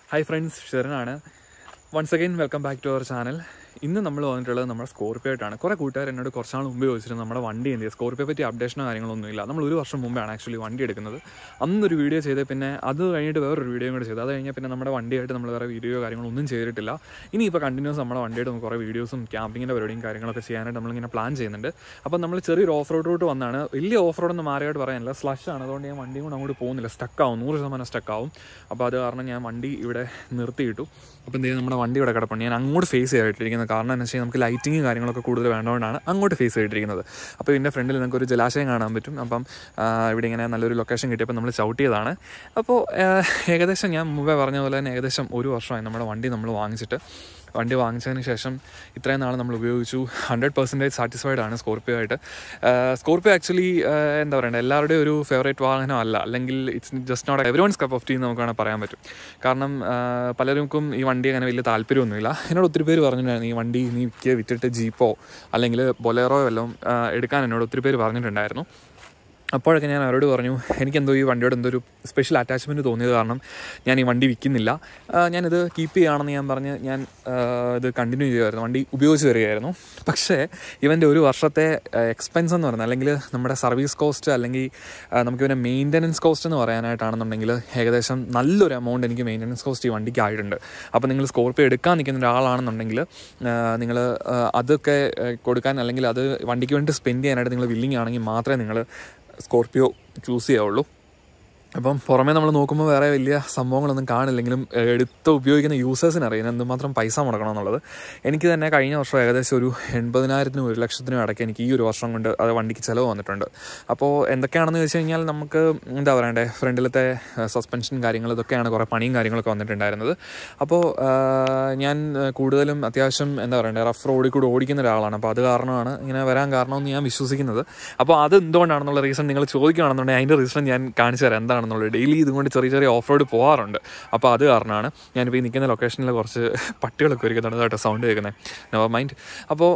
hi friends ഷെറിനാണ് once again welcome back to our channel ഇന്ന് നമ്മൾ വന്നിട്ടുള്ളത് നമ്മുടെ സ്കോർപ്പിയോ ആയിട്ടാണ് കുറേ കൂട്ടുകാർ എന്നോട് കുറച്ച് നാൾ മുമ്പ് ചോദിച്ചിരുന്നു നമ്മുടെ വണ്ടി എന്ത് ചെയ്യും സ്കോർപ്പിയോ പറ്റി അപ്ഡേഷനോ കാര്യങ്ങളൊന്നും ഇല്ല നമ്മൾ ഒരു വർഷം മുമ്പാണ് ആക്ച്വലി വണ്ടി എടുക്കുന്നത് അന്നൊരു വീഡിയോ ചെയ്ത് പിന്നെ അത് കഴിഞ്ഞിട്ട് വേറൊരു വീഡിയോ കൂടെ ചെയ്തു അത് കഴിഞ്ഞാൽ പിന്നെ നമ്മുടെ വണ്ടിയായിട്ട് നമ്മൾ വേറെ വീഡിയോ കാര്യങ്ങളൊന്നും ചെയ്തിട്ടില്ല ഇനിയിപ്പോൾ കണ്ടിന്യൂസ് നമ്മുടെ വണ്ടിയായിട്ട് നമുക്ക് കുറേ വീഡിയോസും ക്യാമ്പിങ്ങിൻ്റെ പരിപാടിയും കാര്യങ്ങളൊക്കെ ചെയ്യാനായിട്ട് നമ്മളിങ്ങനെ പ്ലാൻ ചെയ്യുന്നുണ്ട് അപ്പോൾ നമ്മൾ ചെറിയൊരു ഓഫ് റോഡ് റൂട്ട് വന്നാണ് വലിയ ഓഫ് റോഡൊന്നും മാറിയായിട്ട് പറയാനില്ല സ്ലഷ് ആണ് അതുകൊണ്ട് ഞാൻ വണ്ടിയും കൂടെ അങ്ങോട്ട് പോകുന്നില്ല സ്റ്റക്കാവും നൂറ് ശതമാനം സ്റ്റക്കാവും അപ്പോൾ അത് കാരണം ഞാൻ വണ്ടി ഇവിടെ നിർത്തിയിട്ടു അപ്പോൾ എന്ത് ചെയ്യും നമ്മുടെ വണ്ടി ഇവിടെ കിടപ്പുണ്ട് ഞാൻ അങ്ങോട്ട് ഫേസ് ചെയ്തിട്ടിരിക്കുന്നത് കാരണം എന്ന് വെച്ചാൽ നമുക്ക് ലൈറ്റിങ് കാര്യങ്ങളൊക്കെ കൂടുതൽ വേണ്ടതുകൊണ്ടാണ് അങ്ങോട്ട് ഫേസ് ചെയ്തിട്ടിരിക്കുന്നത് അപ്പോൾ ഇതിൻ്റെ ഫ്രണ്ടിൽ നിങ്ങൾക്ക് ഒരു ജലാശയം കാണാൻ പറ്റും അപ്പം ആ, ഇവിടെ ഇങ്ങനെ നല്ലൊരു ലൊക്കേഷൻ കിട്ടിയപ്പോൾ നമ്മൾ ചവിട്ടിയതാണ് അപ്പോൾ ആ, ഏകദേശം ഞാൻ മുമ്പേ പറഞ്ഞ പോലെ തന്നെ ഏകദേശം ഒരു വർഷമായി നമ്മുടെ വണ്ടി നമ്മൾ വാങ്ങിച്ചിട്ട് വണ്ടി വാങ്ങിച്ചതിന് ശേഷം ഇത്രയും നാൾ നമ്മൾ ഉപയോഗിച്ചു ഹൺഡ്രഡ് പെർസെൻറ്റേജ് സാറ്റിസ്ഫൈഡ് ആണ് സ്കോർപ്പിയോ ആയിട്ട് സ്കോർപ്പിയോ ആക്ച്വലി എന്താ പറയണ്ടത് എല്ലാവരുടെയും ഒരു ഫേവറേറ്റ് വാഹനം അല്ല അല്ലെങ്കിൽ it's just not everyone's cup of tea എന്ന് നമുക്ക് വേണമെങ്കിൽ പറയാൻ പറ്റും കാരണം ആ, പലർക്കും ഈ വണ്ടി അങ്ങനെ വലിയ താല്പര്യമൊന്നുമില്ല എന്നോട് ഒത്തിരി പേര് പറഞ്ഞിട്ടുണ്ടായിരുന്നു ഈ വണ്ടി നീക്ക് വിറ്റിട്ട് ജീപ്പോ അല്ലെങ്കിൽ ബൊലേറോ വല്ലതും ആ, എടുക്കാൻ എന്നോട് ഒത്തിരി പേര് പറഞ്ഞിട്ടുണ്ടായിരുന്നു അപ്പോഴൊക്കെ ഞാൻ അവരോട് പറഞ്ഞു എനിക്കെന്തോ ഈ വണ്ടിയോട് എന്തോ ഒരു സ്പെഷ്യൽ അറ്റാച്ച്മെൻറ്റ് തോന്നിയത് കാരണം ഞാൻ ഈ വണ്ടി വിൽക്കുന്നില്ല ആ, ഞാനിത് കീപ്പ് ചെയ്യുകയാണെന്ന് ഞാൻ പറഞ്ഞ് ഞാൻ ആ, ഇത് കണ്ടിന്യൂ ചെയ്യുമായിരുന്നു വണ്ടി ഉപയോഗിച്ച് വരികയായിരുന്നു പക്ഷേ ഇവൻ്റെ ഒരു വർഷത്തെ എക്സ്പെൻസ് എന്ന് പറയുന്നത് അല്ലെങ്കിൽ നമ്മുടെ സർവീസ് കോസ്റ്റ് അല്ലെങ്കിൽ ആ, നമുക്ക് ഇവൻ്റെ മെയിൻ്റനൻസ് കോസ്റ്റ് എന്ന് പറയാനായിട്ടാണെന്നുണ്ടെങ്കിൽ ഏകദേശം നല്ലൊരു എമൗണ്ട് എനിക്ക് മെയിൻ്റനൻസ് കോസ്റ്റ് ഈ വണ്ടിക്ക് ആയിട്ടുണ്ട് അപ്പോൾ നിങ്ങൾ സ്കോർപ്പിയോ എടുക്കാൻ നിൽക്കുന്ന ഒരാളാണെന്നുണ്ടെങ്കിൽ നിങ്ങൾ അതൊക്കെ ആ, കൊടുക്കാൻ അല്ലെങ്കിൽ അത് വണ്ടിക്ക് വേണ്ടി സ്പെൻഡ് ചെയ്യാനായിട്ട് നിങ്ങൾ വില്ലിങ് ആണെങ്കിൽ മാത്രമേ നിങ്ങൾ സ്കോർപ്പിയോ ചൂസ് ചെയ്യാവുള്ളൂ അപ്പം പുറമേ നമ്മൾ നോക്കുമ്പോൾ വേറെ വലിയ സംഭവങ്ങളൊന്നും കാണില്ലെങ്കിലും ഏഹ്, എടുത്ത് ഉപയോഗിക്കുന്ന യൂസേഴ്സിന് അറിയാം എന്തുമാത്രം പൈസ മുടക്കണം എന്നുള്ളത് എനിക്ക് തന്നെ കഴിഞ്ഞ വർഷം ഏകദേശം ഒരു എൺപതിനായിരത്തിനും ഒരു ലക്ഷത്തിനും ഇടയ്ക്ക് എനിക്ക് ഈ ഒരു വർഷം കൊണ്ട് അത് വണ്ടിക്ക് ചിലവ് വന്നിട്ടുണ്ട് അപ്പോൾ എന്തൊക്കെയാണെന്ന് ചോദിച്ചു കഴിഞ്ഞാൽ നമുക്ക് എന്താ പറയണ്ടേ ഫ്രണ്ടിലത്തെ സസ്പെൻഷൻ കാര്യങ്ങൾ ഇതൊക്കെയാണ് കുറേ പണിയും കാര്യങ്ങളൊക്കെ വന്നിട്ടുണ്ടായിരുന്നത് അപ്പോൾ ആഹ്, ഞാൻ ഏഹ്, കൂടുതലും അത്യാവശ്യം എന്താ പറയണ്ടേ റഫ് റോഡിൽ കൂടെ ഓടിക്കുന്ന ഒരാളാണ് അപ്പോൾ അത് കാരണമാണ് ഇങ്ങനെ വരാൻ കാരണമെന്ന് ഞാൻ വിശ്വസിക്കുന്നത് അപ്പോൾ അത് എന്തുകൊണ്ടാണെന്നുള്ള റീസൺ നിങ്ങൾ ചോദിക്കുകയാണെന്നുണ്ടെങ്കിൽ അതിൻ്റെ റീസൺ ഞാൻ കാണിച്ചു തരാം എന്താണെന്നുള്ളത് ഡെയിലി ഇതുകൊണ്ട് ചെറിയ ചെറിയ ഓഫ് റോഡ് പോകാറുണ്ട് അപ്പോൾ അത് കാരണമാണ് ഞാനിപ്പോൾ ഈ നിൽക്കുന്ന ലൊക്കേഷനിൽ കുറച്ച് പട്ടികളൊക്കെ ഒരുക്കുന്നുണ്ട് കേട്ടോ സൗണ്ട് കേൾക്കുന്നത് നെവർ മൈൻഡ് അപ്പോൾ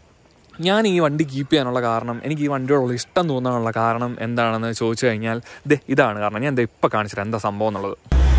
ഞാൻ ഈ വണ്ടി കീപ്പ് ചെയ്യാനുള്ള കാരണം എനിക്ക് ഈ വണ്ടിയോടുള്ള ഇഷ്ടം തോന്നാനുള്ള കാരണം എന്താണെന്ന് ചോദിച്ചു കഴിഞ്ഞാൽ ദേ ഇതാണ് കാരണം ഞാൻ ദേ ഇപ്പം കാണിച്ചിട്ട് എന്താ സംഭവം എന്നുള്ളത്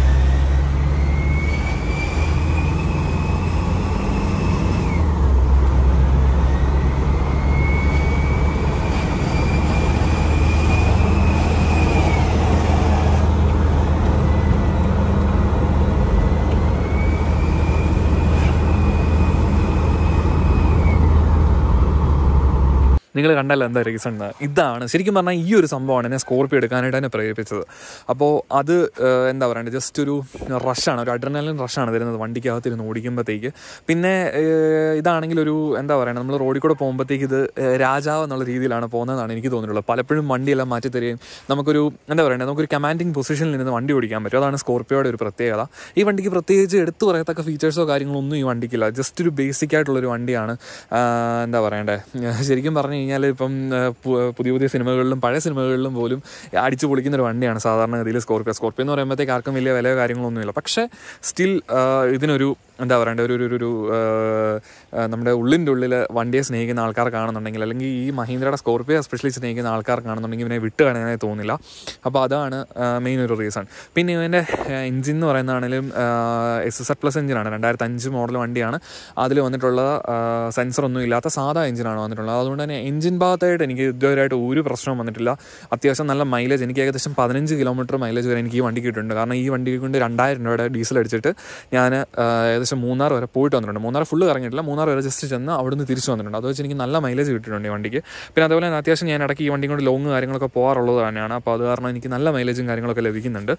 നിങ്ങൾ കണ്ടല്ലോ എന്താ റീസൺ ഇതാണ് ശരിക്കും പറഞ്ഞാൽ ഈ ഒരു സംഭവമാണ് എന്നെ സ്കോർപ്പിയോ എടുക്കാനായിട്ട് എന്നെ പ്രേരിപ്പിച്ചത് അപ്പോൾ അത് ഏഹ്, എന്താ പറയണ്ടത് ജസ്റ്റ് ഒരു റഷാണ് ഒരു അഡ്രനലിൻ റഷാണ് തരുന്നത് വണ്ടിക്കകത്തിരുന്ന് ഓടിക്കുമ്പോഴത്തേക്ക് പിന്നെ ഏഹ്, ഇതാണെങ്കിൽ ഒരു എന്താ പറയുക നമ്മൾ റോഡിൽ കൂടെ പോകുമ്പോഴത്തേക്ക് ഇത് ഏഹ്, രാജാവ് എന്നുള്ള രീതിയിലാണ് പോകുന്നതാണ് എനിക്ക് തോന്നിയിട്ടുള്ളത് പലപ്പോഴും വണ്ടിയെല്ലാം മാറ്റി തരികയും നമുക്കൊരു എന്താ പറയുക നമുക്കൊരു കമാൻഡിങ് പൊസിഷനിൽ നിന്ന് വണ്ടി ഓടിക്കാൻ പറ്റും അതാണ് സ്കോർപ്പിയോയുടെ ഒരു പ്രത്യേകത ഈ വണ്ടിക്ക് പ്രത്യേകിച്ച് എടുത്തു പറയത്തക്ക ഫീച്ചേഴ്സോ കാര്യങ്ങളോ ഒന്നും ഈ വണ്ടിക്കില്ല ജസ്റ്റ് ഒരു ബേസിക് ആയിട്ടുള്ളൊരു വണ്ടിയാണ് ആഹ്, എന്താ പറയണ്ടേ ശരിക്കും പറഞ്ഞു കഴിഞ്ഞാൽ ഇപ്പം ആഹ്, പു- പുതിയ പുതിയ സിനിമകളിലും പഴയ സിനിമകളിലും പോലും അടിച്ചു പൊളിക്കുന്ന ഒരു വണ്ടിയാണ് സാധാരണഗതിയിൽ സ്കോർപ്പിയോ സ്കോർപ്പിയോ എന്ന് പറയുമ്പോഴത്തേക്ക് ആർക്കും വലിയ വിലയോ കാര്യങ്ങളൊന്നുമില്ല പക്ഷേ സ്റ്റിൽ ഇതിനൊരു എന്താ പറയണ്ടേ ഒരു ഒരു ഒരു- ഒരു ആഹ്, ആഹ്, നമ്മുടെ ഉള്ളിൻ്റെ ഉള്ളിൽ വണ്ടിയെ സ്നേഹിക്കുന്ന ആൾക്കാർക്കാണെന്നുണ്ടെങ്കിൽ അല്ലെങ്കിൽ ഈ മഹീന്ദ്രയുടെ സ്കോർപ്പിയോ എസ്പെഷ്യലി സ്നേഹിക്കുന്ന ആൾക്കാർക്കാണെന്നുണ്ടെങ്കിൽ ഇവനെ വിട്ട് കളയാനായി തോന്നില്ല അപ്പോൾ അതാണ് മെയിൻ ഒരു റീസൺ പിന്നെ ഇവൻ്റെ എഞ്ചിൻ എന്ന് പറയുന്നതാണെങ്കിലും എസ് എസ് എഡ് പ്ലസ് എഞ്ചിനാണ് രണ്ടായിരത്തി അഞ്ച് മോഡൽ വണ്ടിയാണ് അതിൽ വന്നിട്ടുള്ള സെൻസർ ഒന്നും ഇല്ലാത്ത സാധാ എഞ്ചിനാണ് വന്നിട്ടുള്ളത് അതുകൊണ്ട് തന്നെ എഞ്ചിൻ ഭാഗത്തായിട്ട് എനിക്ക് ഇതുവരെയായിട്ട് ഒരു പ്രശ്നവും വന്നിട്ടില്ല അത്യാവശ്യം നല്ല മൈലേജ് എനിക്ക് ഏകദേശം പതിനഞ്ച് കിലോമീറ്റർ മൈലേജ് വരെ എനിക്ക് ഈ വണ്ടി കിട്ടുന്നുണ്ട് കാരണം ഈ വണ്ടി കൊണ്ട് രണ്ടായിരം രൂപയുടെ ഡീസൽ അടിച്ചിട്ട് ഞാൻ ഏകദേശം മൂന്നാർ വരെ പോയിട്ട് വന്നിട്ടുണ്ട് മൂന്നാർ ഫുള്ള് കറങ്ങിയിട്ടില്ല മൂന്നാർ വരെ ജസ്റ്റ് ചെന്ന് അവിടുന്ന് തിരിച്ചു വന്നിട്ടുണ്ട് അത് വെച്ച് എനിക്ക് നല്ല മൈലേജ് കിട്ടിയിട്ടുണ്ട് ഈ വണ്ടിക്ക് പിന്നെ അതുപോലെ തന്നെ അത്യാവശ്യം ഞാൻ ഇടയ്ക്ക് ഈ വണ്ടി കൊണ്ട് ലോങ് കാര്യങ്ങളൊക്കെ പോകാറുള്ളത് തന്നെയാണ് അപ്പോൾ അത് കാരണം എനിക്ക് നല്ല മൈലേജും കാര്യങ്ങളൊക്കെ ലഭിക്കുന്നുണ്ട്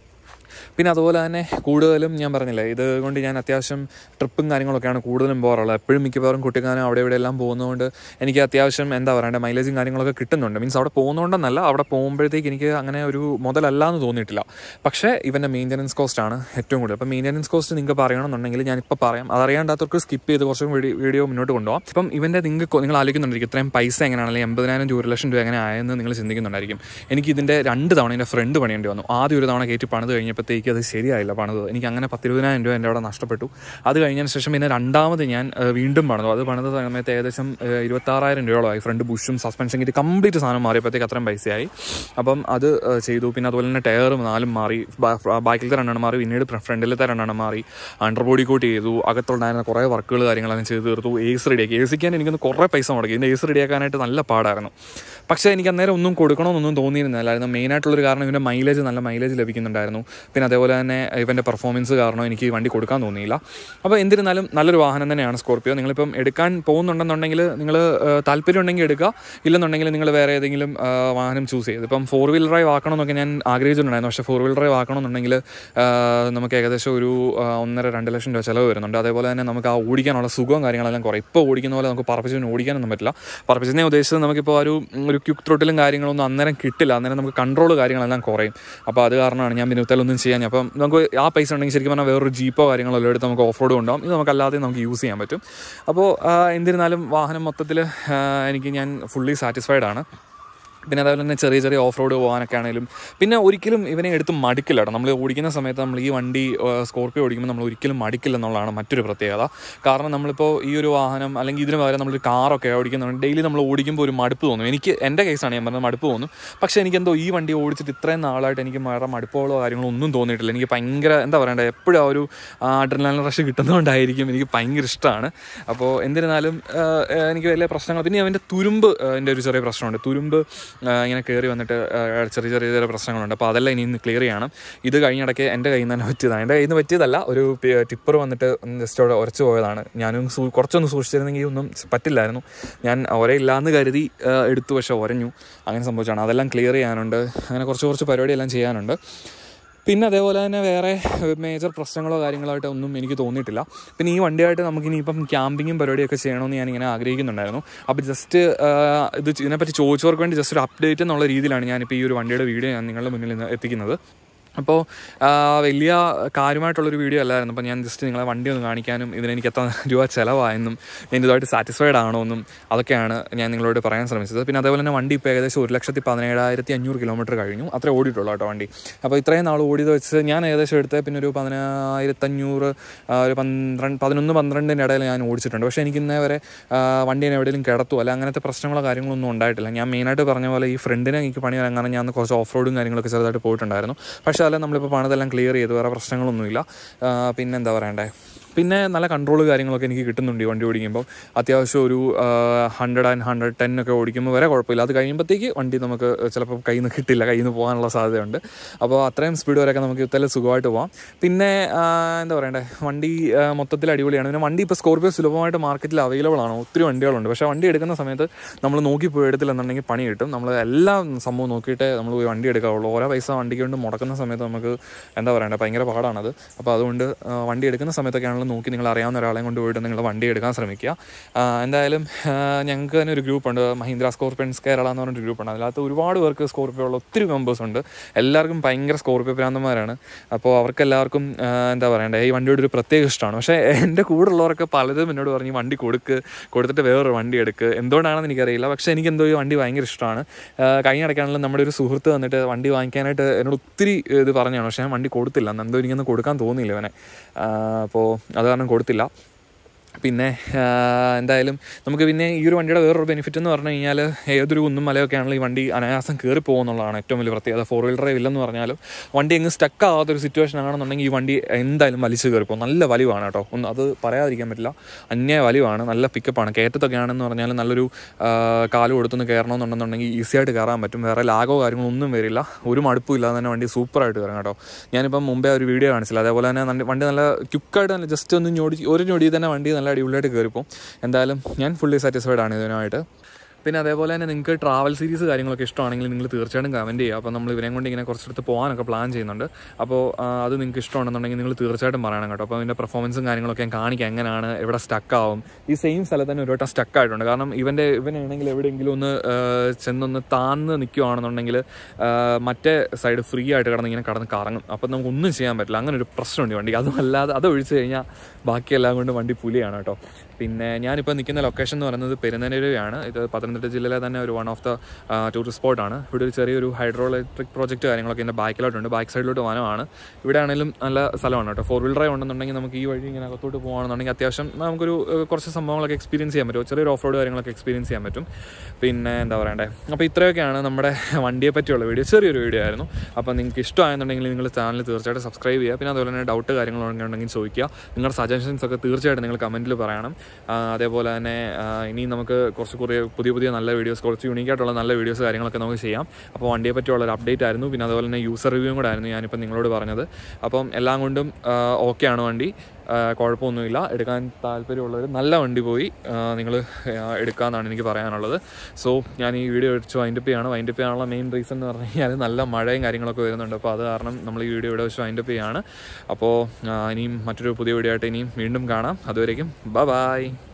പിന്നെ അതുപോലെ തന്നെ കൂടുതലും ഞാൻ പറഞ്ഞില്ലേ ഇത് കൊണ്ട് ഞാൻ അത്യാവശ്യം ട്രിപ്പും കാര്യങ്ങളൊക്കെയാണ് കൂടുതലും പോകാറുള്ളത് എപ്പോഴും മിക്കവാറും കുട്ടിക്കാനും അവിടെ ഇവിടെ എല്ലാം പോകുന്നതുകൊണ്ട് എനിക്ക് അത്യാവശ്യം എന്താ പറയണ്ടേ മൈലേജും കാര്യങ്ങളൊക്കെ കിട്ടുന്നുണ്ട് മീൻസ് അവിടെ പോകുന്നതുകൊണ്ടെന്നല്ല അവിടെ പോകുമ്പോഴത്തേക്ക് എനിക്ക് അങ്ങനെ ഒരു മുതലല്ല എന്ന് തോന്നിയിട്ടില്ല പക്ഷേ ഇവൻ്റെ മെയിൻ്റനൻസ് കോസ്റ്റ് ആണ് ഏറ്റവും കൂടുതൽ അപ്പോൾ മെയിൻ്റനൻസ് കോസ്റ്റ് നിങ്ങൾക്ക് പറയണമെന്നുണ്ടെങ്കിൽ ഞാനിപ്പോൾ പറയാം അതറിയാണ്ടാത്തവർക്ക് സ്കിപ്പ് ചെയ്ത് കുറച്ചും വീഡിയോ വീഡിയോ മുന്നോട്ട് കൊണ്ടുപോകാം ഇപ്പം ഇവൻ്റെ നിങ്ങൾക്ക് നിങ്ങൾ ആലോചിക്കുന്നുണ്ടായിരിക്കും ഇത്രയും പൈസ എങ്ങനെയാണ് അല്ലെങ്കിൽ എൺപതിനായിരം രൂപ ഒരു ലക്ഷം രൂപ എങ്ങനെ ആയെന്ന് നിങ്ങൾ ചിന്തിക്കുന്നുണ്ടായിരിക്കും എനിക്ക് ഇതിൻ്റെ രണ്ട് തവണ എൻ്റെ ഫ്രണ്ട് പണിയേണ്ടി വന്നു ആദ്യം ഒരു തവണ കയറ്റി പണിത് കഴിഞ്ഞപ്പോഴത്തേക്ക് എനിക്കത് ശരിയായില്ല പണിത് എനിക്ക് അങ്ങനെ പത്തിരുപതിനായിരം രൂപ എൻ്റെ അവിടെ നഷ്ടപ്പെട്ടു അത് കഴിഞ്ഞതിന് ശേഷം പിന്നെ രണ്ടാമത് ഞാൻ ആ, വീണ്ടും പണിതു അത് പണിത സമയത്ത് ഏകദേശം ആ, ഇരുപത്താറായിരം രൂപയോളമായി ഫ്രണ്ട് ബുഷും സസ്പെൻഷൻ കിറ്റ് കംപ്ലീറ്റ് സാധനം മാറിയപ്പോഴത്തേക്ക് അത്രയും പൈസയായി അപ്പം അത് ആ, ചെയ്തു പിന്നെ അതുപോലെ തന്നെ ടയറും നാലും മാറി ബാ- ബാക്കിലത്തെ രണ്ടെണ്ണം മാറി പിന്നീട് ഫ്രണ്ടിലത്തെ രണ്ടെണ്ണം മാറി അണ്ടർ ബോഡി കോട്ട് ചെയ്തു അകത്തുണ്ടായിരുന്ന കുറേ വർക്കുകൾ കാര്യങ്ങളെല്ലാം ചെയ്ത് തീർത്തു എ സി റെഡിയാക്കി എ സിക്കാൻ എനിക്കൊന്ന് കുറേ പൈസ മുടക്കി ഇതിൻ്റെ എ സി റെഡിയാക്കാനായിട്ട് നല്ല പാടായിരുന്നു പക്ഷേ എനിക്ക് അന്നേരം ഒന്നും കൊടുക്കണമെന്നൊന്നും തോന്നിയിരുന്നില്ലായിരുന്നു മെയിനായിട്ടുള്ളൊരു കാരണം ഇവൻ്റെ മൈലേജ് നല്ല മൈലേജ് ലഭിക്കുന്നുണ്ടായിരുന്നു പിന്നെ അതേപോലെ തന്നെ ഇവൻ്റെ പെർഫോമൻസ് കാരണം എനിക്ക് ഈ വണ്ടി കൊടുക്കാൻ തോന്നിയില്ല അപ്പോൾ എന്നിരുന്നാലും നല്ലൊരു വാഹനം തന്നെയാണ് സ്കോർപ്പിയോ നിങ്ങളിപ്പം എടുക്കാൻ പോകുന്നുണ്ടെന്നുണ്ടെങ്കിൽ നിങ്ങൾ താല്പര്യം ഉണ്ടെങ്കിൽ എടുക്കുക ഇല്ലെന്നുണ്ടെങ്കിൽ നിങ്ങൾ വേറെ ഏതെങ്കിലും ആ, വാഹനം ചൂസ് ചെയ്ത് ഇപ്പം ഫോർ വീൽ ഡ്രൈവ് ആക്കണമെന്നൊക്കെ ഞാൻ ആഗ്രഹിച്ചിട്ടുണ്ടായിരുന്നു പക്ഷേ ഫോർ വീൽ ഡ്രൈവ് ആക്കണമെന്നുണ്ടെങ്കിൽ ആ, നമുക്ക് ഏകദേശം ഒരു ആ, ഒന്നര രണ്ട് ലക്ഷം രൂപ ചിലവ് വരുന്നുണ്ട് അതേപോലെ തന്നെ നമുക്ക് ആ ഓടിക്കാനുള്ള സുഖവും കാര്യങ്ങളെല്ലാം കുറയും ഇപ്പോൾ ഓടിക്കുന്ന പോലെ നമുക്ക് പറപ്പിച്ചിന് ഓടിക്കാനൊന്നും പറ്റില്ല പറപ്പിച്ചിനെ ഉദ്ദേശിച്ചത് നമുക്കിപ്പോൾ ഒരു ഒരു ക്യുക്ക് ത്രോട്ടിലും കാര്യങ്ങളൊന്നും അന്നേരം കിട്ടില്ല അന്നേരം നമുക്ക് കൺട്രോൾ കാര്യങ്ങളെല്ലാം കുറയും അപ്പോൾ അത് കാരണമാണ് ഞാൻ പിന്നെ ഒന്നും ചെയ്യാൻ അപ്പം നമുക്ക് ആ പൈസ ഉണ്ടെങ്കിൽ ശരിക്കും പറഞ്ഞാൽ വേറൊരു ജീപ്പോ കാര്യങ്ങളോ എല്ലാം എടുത്ത് നമുക്ക് ഓഫ് റോഡ് ഉണ്ടാവും ഇത് നമുക്ക് അല്ലാതെ നമുക്ക് യൂസ് ചെയ്യാൻ പറ്റും അപ്പോൾ ആ, എന്നിരുന്നാലും വാഹനം മൊത്തത്തിൽ എനിക്ക് ഞാൻ ഫുള്ളി സാറ്റിസ്ഫൈഡ് ആണ് പിന്നെ അതേപോലെ തന്നെ ചെറിയ ചെറിയ ഓഫ് റോഡ് പോകാനൊക്കെ ആണെങ്കിലും പിന്നെ ഒരിക്കലും ഇവനെ എടുത്ത് മടുക്കില്ല കേട്ടോ നമ്മൾ ഓടിക്കുന്ന സമയത്ത് നമ്മൾ ഈ വണ്ടി സ്കോർപ്പിയോ ഓടിക്കുമ്പോൾ നമ്മൾ ഒരിക്കലും മടിക്കില്ല എന്നുള്ളതാണ് മറ്റൊരു പ്രത്യേകത കാരണം നമ്മളിപ്പോൾ ഈ ഒരു വാഹനം അല്ലെങ്കിൽ ഇതിന് പകരം നമ്മളൊരു കാറൊക്കെ ഓടിക്കുന്നുണ്ട് ഡെയിലി നമ്മൾ ഓടിക്കുമ്പോൾ ഒരു മടുപ്പ് തോന്നും എനിക്ക് എൻ്റെ കേസാണ് ഞാൻ പറഞ്ഞത് മടുപ്പ് തോന്നും പക്ഷേ എനിക്കെന്തോ ഈ വണ്ടി ഓടിച്ചിട്ട് ഇത്രയും നാളായിട്ട് എനിക്ക് വേറെ മടുപ്പുകളോ കാര്യങ്ങളോ ഒന്നും തോന്നിയിട്ടില്ല എനിക്ക് ഭയങ്കര എന്താ പറയണ്ടേ എപ്പോഴും ആ ഒരു അഡ്രനാലിൻ റഷ് കിട്ടുന്നതുകൊണ്ടായിരിക്കും എനിക്ക് ഭയങ്കര ഇഷ്ടമാണ് അപ്പോൾ എന്നിരുന്നാലും ആ, ആ, എനിക്ക് വലിയ പ്രശ്നങ്ങൾ പിന്നെ അവൻ്റെ തുരുമ്പ് ആ, എൻ്റെ ഒരു ചെറിയ പ്രശ്നമുണ്ട് തുരുമ്പ് ആ, ഇങ്ങനെ കയറി വന്നിട്ട് ആ, ചെറിയ ചെറിയ ചെറിയ പ്രശ്നങ്ങളുണ്ട് അപ്പോൾ അതെല്ലാം ഇനി ഇന്ന് ക്ലിയർ ചെയ്യണം ഇത് കഴിഞ്ഞിടയ്ക്ക് എൻ്റെ കയ്യിൽ നിന്ന് തന്നെ പറ്റിയതാണ് എൻ്റെ കയ്യിൽ നിന്ന് പറ്റിയതല്ല ഒരു ടിപ്പർ വന്നിട്ട് ജസ്റ്റ് അവിടെ ഉരച്ചു പോയതാണ് ഞാനും സൂ കുറച്ചൊന്ന് സൂക്ഷിച്ചിരുന്നെങ്കിൽ ഒന്നും പറ്റില്ലായിരുന്നു ഞാൻ ഒരയില്ലാന്ന് കരുതി ആ, എടുത്തു പക്ഷേ ഒരഞ്ഞു അങ്ങനെ സംഭവിച്ചാണ് അതെല്ലാം ക്ലിയർ ചെയ്യാനുണ്ട് അങ്ങനെ കുറച്ച് കുറച്ച് പരിപാടിയെല്ലാം ചെയ്യാനുണ്ട് പിന്നെ അതേപോലെ തന്നെ വേറെ മേജർ പ്രശ്നങ്ങളോ കാര്യങ്ങളോ ആയിട്ട് ഒന്നും എനിക്ക് തോന്നിയിട്ടില്ല പിന്നെ ഈ വണ്ടിയായിട്ട് നമുക്ക് ഇനിയിപ്പം ക്യാമ്പിങ്ങും പരിപാടിയൊക്കെ ചെയ്യണമെന്ന് ഞാനിങ്ങനെ ആഗ്രഹിക്കുന്നുണ്ടായിരുന്നു അപ്പോൾ ജസ്റ്റ് ഇത് ഇതിനെപ്പറ്റി ചോദിച്ചവർക്ക് വേണ്ടി ജസ്റ്റ് ഒരു അപ്ഡേറ്റ് എന്നുള്ള രീതിയിലാണ് ഞാനിപ്പോൾ ഈ ഒരു വണ്ടിയുടെ വീഡിയോ ഞാൻ നിങ്ങളുടെ മുന്നിൽ നിന്ന് എത്തിക്കുന്നത് അപ്പോൾ വലിയ കാര്യമായിട്ടുള്ളൊരു വീഡിയോ അല്ലായിരുന്നു അപ്പോൾ ഞാൻ ജസ്റ്റ് നിങ്ങളെ വണ്ടി ഒന്ന് കാണിക്കാനും ഇതിനെനിക്ക് എത്ര രൂപ ചിലവായെന്നും ഞാൻ ഇതുമായിട്ട് സാറ്റിസ്ഫൈഡ് ആണോ എന്നും അതൊക്കെയാണ് ഞാൻ നിങ്ങളോട് പറയാൻ ശ്രമിച്ചത് പിന്നെ അതേപോലെ തന്നെ വണ്ടി ഇപ്പോൾ ഏകദേശം ഒരു ലക്ഷത്തി പതിനേഴായിരത്തി അഞ്ഞൂറ് കിലോമീറ്റർ കഴിഞ്ഞു അത്രേ ഓടിയിട്ടുള്ളൂ കേട്ടോ വണ്ടി അപ്പോൾ ഇത്രയും നാൾ ഓടിയത് വെച്ച് ഞാൻ ഏകദേശം എടുത്ത് പിന്നെ ഒരു പതിനായിരത്തഞ്ഞൂറ് ആ, ഒരു പന്ത്രണ്ട് പതിനൊന്ന് പന്ത്രണ്ടിൻ്റെ ഇടയിൽ ഞാൻ ഓടിച്ചിട്ടുണ്ട് പക്ഷേ എനിക്ക് ഇന്നേ വരെ ആ, വണ്ടീനെ എവിടെയെങ്കിലും കിടത്തുമോ അല്ല അങ്ങനത്തെ പ്രശ്നങ്ങളോ കാര്യങ്ങളോ ഒന്നും ഉണ്ടായിട്ടില്ല ഞാൻ മെയിനായിട്ട് പറഞ്ഞ പോലെ ഈ ഫ്രണ്ടിനെ എനിക്ക് പണി അങ്ങനെ ഞാൻ കുറച്ച് ഓഫ് റോഡും കാര്യങ്ങളൊക്കെ ചെറുതായിട്ട് പോയിട്ടുണ്ടായിരുന്നു പക്ഷേ അതെല്ലാം നമ്മളിപ്പോൾ പണിതെല്ലാം ക്ലിയർ ചെയ്തു വേറെ പ്രശ്നങ്ങളൊന്നുമില്ല ആ, പിന്നെ എന്താ പറയണ്ടേ പിന്നെ നല്ല കൺട്രോൾ കാര്യങ്ങളൊക്കെ എനിക്ക് കിട്ടുന്നുണ്ട് ഈ വണ്ടി ഓടിക്കുമ്പോൾ അത്യാവശ്യം ഒരു ഹൺഡ്രഡ് ആൻഡ് ഹൺഡ്രഡ് ടെൻ ഒക്കെ ഓടിക്കുമ്പോൾ വരെ കുഴപ്പമില്ല അത് കഴിയുമ്പോഴത്തേക്ക് വണ്ടി നമുക്ക് ചിലപ്പോൾ കയ്യിൽ നിന്ന് കിട്ടില്ല കയ്യിൽ നിന്ന് പോകാനുള്ള സാധ്യതയുണ്ട് അപ്പോൾ അത്രയും സ്പീഡ് വരെയൊക്കെ നമുക്ക് ഇത്തരം സുഖമായിട്ട് പോകാം പിന്നെ ആ, എന്താ പറയണ്ടേ വണ്ടി ആ, മൊത്തത്തിൽ അടിപൊളിയാണ് പിന്നെ വണ്ടി ഇപ്പോൾ സ്കോർപ്പിയോ സുലഭമായിട്ട് മാർക്കറ്റിൽ അവൈലബിൾ ആണ് ഒത്തിരി വണ്ടികളുണ്ട് പക്ഷേ വണ്ടി എടുക്കുന്ന സമയത്ത് നമ്മൾ നോക്കി പോയി എടുത്തില്ലെന്നുണ്ടെങ്കിൽ പണി കിട്ടും നമ്മൾ എല്ലാ സംഭവം നോക്കിയിട്ടേ നമ്മൾ പോയി വണ്ടി എടുക്കാവുള്ളൂ ഓരോ പൈസ വണ്ടിക്ക് കൊണ്ട് മുടക്കുന്ന സമയത്ത് നമുക്ക് എന്താ പറയണ്ടേ ഭയങ്കര പാടാണത് അപ്പോൾ അതുകൊണ്ട് ആ, വണ്ടി എടുക്കുന്ന സമയത്തൊക്കെ ആണെങ്കിലും നോക്കി നിങ്ങൾ അറിയാവുന്ന ഒരാളെയും കൊണ്ട് പോയിട്ട് നിങ്ങൾ വണ്ടി എടുക്കാൻ ശ്രമിക്കുക ആ, എന്തായാലും ആ, ഞങ്ങൾക്ക് തന്നെ ഒരു ഗ്രൂപ്പുണ്ട് മഹീന്ദ്ര സ്കോർപ്പിയൻസ് കേരള എന്ന് പറഞ്ഞൊരു ഗ്രൂപ്പുണ്ട് അതിനകത്ത് ഒരുപാട് പേർക്ക് സ്കോർപ്പിയോ ഉള്ള ഒത്തിരി മെമ്പേഴ്സ് ഉണ്ട് എല്ലാവർക്കും ഭയങ്കര സ്കോർപ്പിയോ ഭ്രാന്തന്മാരാണ് അപ്പോൾ അവർക്ക് എല്ലാവർക്കും ആ, എന്താ പറയണ്ടേ ഈ വണ്ടിയോട് ഒരു പ്രത്യേക ഇഷ്ടമാണ് പക്ഷേ എൻ്റെ കൂടെ ഉള്ളവരൊക്കെ പലതും എന്നോട് പറഞ്ഞു വണ്ടി കൊടുക്ക് കൊടുത്തിട്ട് വേറൊരു വണ്ടി എടുക്ക് എന്തുകൊണ്ടാണെന്ന് എനിക്കറിയില്ല പക്ഷേ എനിക്ക് എന്തോ ഈ വണ്ടി ഭയങ്കര ഇഷ്ടമാണ് കഴിഞ്ഞ ഇടയ്ക്കാണെങ്കിലും നമ്മുടെ ഒരു സുഹൃത്ത് വന്നിട്ട് വണ്ടി വാങ്ങിക്കാനായിട്ട് എന്നോട് ഒത്തിരി ഇത് പറഞ്ഞാണ് പക്ഷേ ഞാൻ വണ്ടി കൊടുത്തില്ല അന്ന് എന്തോ എനിക്കൊന്നും കൊടുക്കാൻ തോന്നിയില്ല ഇവനെ അപ്പോൾ അത് കാരണം കൊടുത്തില്ല പിന്നെ ആ, എന്തായാലും നമുക്ക് പിന്നെ ഈ ഒരു വണ്ടിയുടെ വേറൊരു ബെനിഫിറ്റ് എന്ന് പറഞ്ഞു കഴിഞ്ഞാൽ ഏതൊരു കുന്നും മലയൊക്കെ ആണെങ്കിലും ഈ വണ്ടി അനായാസം കയറി പോകുന്നുള്ളതാണ് ഏറ്റവും വലിയ പ്രത്യേകത ഫോർ വീൽ ഡ്രൈവ് ഇല്ലെന്ന് പറഞ്ഞാലും വണ്ടി എങ്ങ് സ്റ്റക്ക് ആവാത്തൊരു സിറ്റുവേഷൻ ആണെന്നുണ്ടെങ്കിൽ ഈ വണ്ടി എന്തായാലും വലിച്ചു കയറി പോകും നല്ല വലിവാണ് കേട്ടോ ഒന്ന് അത് പറയാതിരിക്കാൻ പറ്റില്ല അന്യ വലിവാണ് നല്ല പിക്കപ്പാണ് കയറ്റത്തൊക്കെ ആണെന്ന് പറഞ്ഞാൽ നല്ലൊരു ആ, കാല് കൊടുത്തൊന്ന് കയറണമെന്നുണ്ടെന്നുണ്ടെങ്കിൽ ഈസി ആയിട്ട് കയറാൻ പറ്റും വേറെ ലാഗോ കാര്യങ്ങളോ ഒന്നും വരില്ല ഒരു മടുപ്പും ഇല്ലാതെ തന്നെ വണ്ടി സൂപ്പറായിട്ട് കയറാം കേട്ടോ ഞാനിപ്പം മുമ്പേ ഒരു വീഡിയോ കാണിച്ചില്ല അതേപോലെ തന്നെ നല്ല- വണ്ടി നല്ല ക്യുക്കായിട്ട് തന്നെ ജസ്റ്റ് ഒന്ന് ഞൊടി ഒരു ഞൊടി തന്നെ വണ്ടി നല്ല അടിപൊളിയായിട്ട് കയറിപ്പോൾ എന്തായാലും ഞാൻ ഫുള്ളി സാറ്റിസ്ഫൈഡ് ആണ് ഇതിനായിട്ട് പിന്നെ അതേപോലെ തന്നെ നിങ്ങൾക്ക് ട്രാവൽ സീരീസ് കാര്യങ്ങളൊക്കെ ഇഷ്ടമാണെങ്കിൽ നിങ്ങൾ തീർച്ചയായിട്ടും കമൻറ്റ് ചെയ്യുക അപ്പോൾ നമ്മൾ ഇവരെ കൊണ്ട് ഇങ്ങനെ കുറച്ചെടുത്ത് പോകാനൊക്കെ പ്ലാൻ ചെയ്യുന്നുണ്ട് അപ്പോൾ ആ, അത് നിങ്ങൾക്ക് ഇഷ്ടമാണെന്നുണ്ടെങ്കിൽ നിങ്ങൾ തീർച്ചയായിട്ടും പറയണം കേട്ടോ അപ്പോൾ അതിൻ്റെ പെർഫോമൻസും കാര്യങ്ങളൊക്കെ ഞാൻ കാണിക്കാം എങ്ങനെയാണ് എവിടെ സ്റ്റക്ക് ആവും ഈ സെയിം സ്ഥലത്ത് തന്നെ ഒരു വട്ടം സ്റ്റക്ക് ആയിട്ടുണ്ട് കാരണം ഇവൻ്റെ ഇവനാണെങ്കിൽ എവിടെയെങ്കിലും ഒന്ന് ആ, ചെന്നൊന്ന് താന്ന് നിൽക്കുവാണെന്നുണ്ടെങ്കിൽ ആ, മറ്റേ സൈഡ് ഫ്രീ ആയിട്ട് കിടന്ന് ഇങ്ങനെ കടന്ന് കറങ്ങും അപ്പം നമുക്ക് ഒന്നും ചെയ്യാൻ പറ്റില്ല അങ്ങനെ ഒരു പ്രശ്നമുണ്ട് ഈ വണ്ടി അതും അല്ലാതെ അത് ഒഴിച്ച് കഴിഞ്ഞാൽ ബാക്കിയെല്ലാം കൊണ്ട് വണ്ടി പുലിയാണ് കേട്ടോ പിന്നെ ഞാനിപ്പോൾ നിൽക്കുന്ന ലൊക്കേഷൻ എന്ന് പറയുന്നത് പെരുന്നനരുവയാണ് ഇത് പത്തനംതിട്ട ജില്ലയിലെ തന്നെ ഒരു വൺ ഓഫ് ദ ടൂറിസ്റ്റ് സ്പോട്ടാണ് ഇവിടെ ഒരു ചെറിയൊരു ഹൈഡ്രോ ഇലക്ട്രിക് പ്രോജക്റ്റ് കാര്യങ്ങളൊക്കെ ഇതിൻ്റെ ബാക്കിലോട്ടുണ്ട് ബാക്ക് സൈഡിലോട്ട് വനമാണ് ഇവിടെ ആണെങ്കിലും നല്ല സ്ഥലമാണ് കേട്ടോ ഫോർ വീൽ ഡ്രൈവ് ഉണ്ടെന്നുണ്ടെങ്കിൽ നമുക്ക് ഈ വഴി ഇങ്ങനെ അകത്തോട്ട് പോകുകയാണെന്നുണ്ടെങ്കിൽ അത്യാവശ്യം നമുക്കൊരു ഏഹ്, കുറച്ച് സംഭവങ്ങളൊക്കെ എക്സ്പീരിയൻസ് ചെയ്യാൻ പറ്റും ചെറിയൊരു ഓഫ് റോഡ് കാര്യങ്ങളൊക്കെ എക്സ്പീരിയൻസ് ചെയ്യാൻ പറ്റും പിന്നെ എന്താ പറയണ്ടേ അപ്പോൾ ഇത്രയൊക്കെയാണ് നമ്മുടെ വണ്ടിയെ പറ്റിയുള്ള വീഡിയോ ചെറിയൊരു വീഡിയോ ആയിരുന്നു അപ്പോൾ നിങ്ങൾക്ക് ഇഷ്ടമായെന്നുണ്ടെങ്കിൽ നിങ്ങൾ ചാനൽ തീർച്ചയായിട്ടും സബ്സ്ക്രൈബ് ചെയ്യുക പിന്നെ അതുപോലെ തന്നെ ഡൗട്ട് കാര്യങ്ങളൊക്കെ ഉണ്ടെങ്കിൽ ചോദിക്കുക നിങ്ങളുടെ സജഷൻസ് ഒക്കെ തീർച്ചയായിട്ടും നിങ്ങൾ കമൻറ്റിൽ പറയണം ആ, അതേപോലെ തന്നെ ആ, ഇനി നമുക്ക് കുറച്ച് കുറേ പുതിയ പുതിയ നല്ല വീഡിയോസ് കുറച്ച് യൂണീക്ക് ആയിട്ടുള്ള നല്ല വീഡിയോസ് കാര്യങ്ങളൊക്കെ നമുക്ക് ചെയ്യാം അപ്പോൾ വണ്ടിയെ പറ്റിയുള്ള ഒരു അപ്ഡേറ്റ് ആയിരുന്നു പിന്നെ അതുപോലെ തന്നെ യൂസർ റിവ്യൂവും കൂടെ ആയിരുന്നു ഞാനിപ്പോൾ നിങ്ങളോട് പറഞ്ഞത് അപ്പം എല്ലാം കൊണ്ടും ഓക്കെ ആണ് വണ്ടി ആ, കുഴപ്പമൊന്നുമില്ല എടുക്കാൻ താല്പര്യമുള്ളവർ നല്ല വണ്ടി പോയി നിങ്ങൾ എടുക്കാമെന്നാണ് എനിക്ക് പറയാനുള്ളത് സോ ഞാൻ ഈ വീഡിയോ വെച്ച് വൈൻഡപ്പ് ചെയ്യാണ് വൈൻഡപ്പ് ചെയ്യാനുള്ള മെയിൻ റീസൺ എന്ന് പറഞ്ഞു കഴിഞ്ഞാൽ നല്ല മഴയും കാര്യങ്ങളൊക്കെ വരുന്നുണ്ട് അപ്പോൾ അത് കാരണം നമ്മൾ ഈ വീഡിയോ ഇവിടെ വെച്ച് വൈൻഡപ്പ് ചെയ്യാണ് അപ്പോൾ ആ, ഇനിയും മറ്റൊരു പുതിയ വീഡിയോ ആയിട്ട് ഇനിയും വീണ്ടും കാണാം അതുവരേക്കും ബ ബായ്